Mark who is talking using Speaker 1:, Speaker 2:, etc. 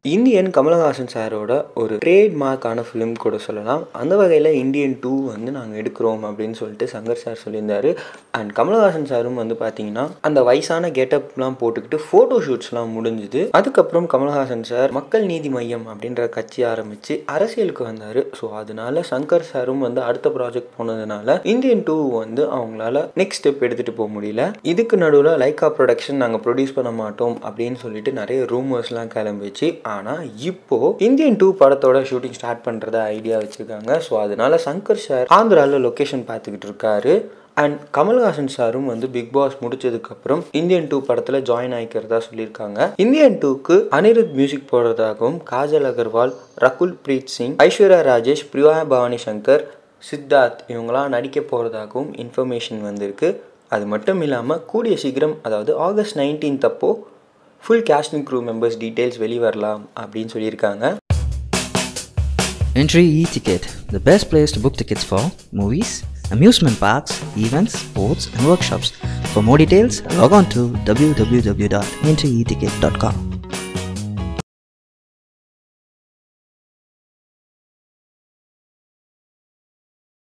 Speaker 1: Indian Kamal Haasan சாரோட ஒரு trade மார்க்கான film கூட சொல்லலாம் அந்த வகையில் இந்தியன் டூ வந்து நாங்கள் எடுக்கிறோம் அப்படின்னு சொல்லிட்டு சங்கர் சார் சொல்லியிருந்தாரு அண்ட் கமலஹாசன் சாரும் வந்து பார்த்தீங்கன்னா அந்த வயசான கெட்டப்லாம் போட்டுக்கிட்டு ஃபோட்டோ ஷூட்ஸ்லாம் முடிஞ்சுது அதுக்கப்புறம் கமலஹாசன் சார் மக்கள் நீதி மையம் அப்படின்ற கட்சி ஆரம்பித்து அரசியலுக்கு வந்தார் ஸோ அதனால சங்கர் சாரும் வந்து அடுத்த ப்ராஜெக்ட் போனதுனால இந்தியன் டூ வந்து அவங்களால நெக்ஸ்ட் ஸ்டெப் எடுத்துகிட்டு போக முடியல இதுக்கு நடுவில் லைக்கா ப்ரொடக்ஷன் நாங்கள் ப்ரொடியூஸ் பண்ண மாட்டோம் அப்படின்னு சொல்லிட்டு நிறைய ரூமர்ஸ்லாம் கிளம்பிச்சு ஆனால் இப்போ இந்தியன் டூ படத்தோட ஷூட்டிங் ஸ்டார்ட் பண்ணுறதா ஐடியா வச்சுருக்காங்க ஸோ அதனால சங்கர் சார் ஆந்திராவில் லொக்கேஷன் பார்த்துக்கிட்டு இருக்காரு அண்ட் கமல்ஹாசன் சாரும் வந்து பிக் பாஸ் முடிச்சதுக்கப்புறம் இந்தியன் டூ படத்தில் ஜாயின் ஆகிக்கிறதா சொல்லியிருக்காங்க இந்தியன் டூக்கு அனிருத் மியூசிக் போடுறதாகவும் காஜல் அகர்வால் ரகுல் பிரீத் சிங் ஐஸ்வர்யா ராஜேஷ் பிரியா பவானி சங்கர் சித்தார்த் இவங்களாம் நடிக்க போகிறதாகவும் இன்ஃபர்மேஷன் வந்திருக்கு அது மட்டும் இல்லாமல் கூடிய சீக்கிரம் அதாவது ஆகஸ்ட் நைன்டீன்த் அப்போ full casting crew members details வெளிவரலாம் அப்படின்னு சொல்லியிருக்காங்க
Speaker 2: Entry e-ticket, the best place to book tickets for movies, amusement parks, events, sports and workshops. For more details, log on to www.entryeticket.com.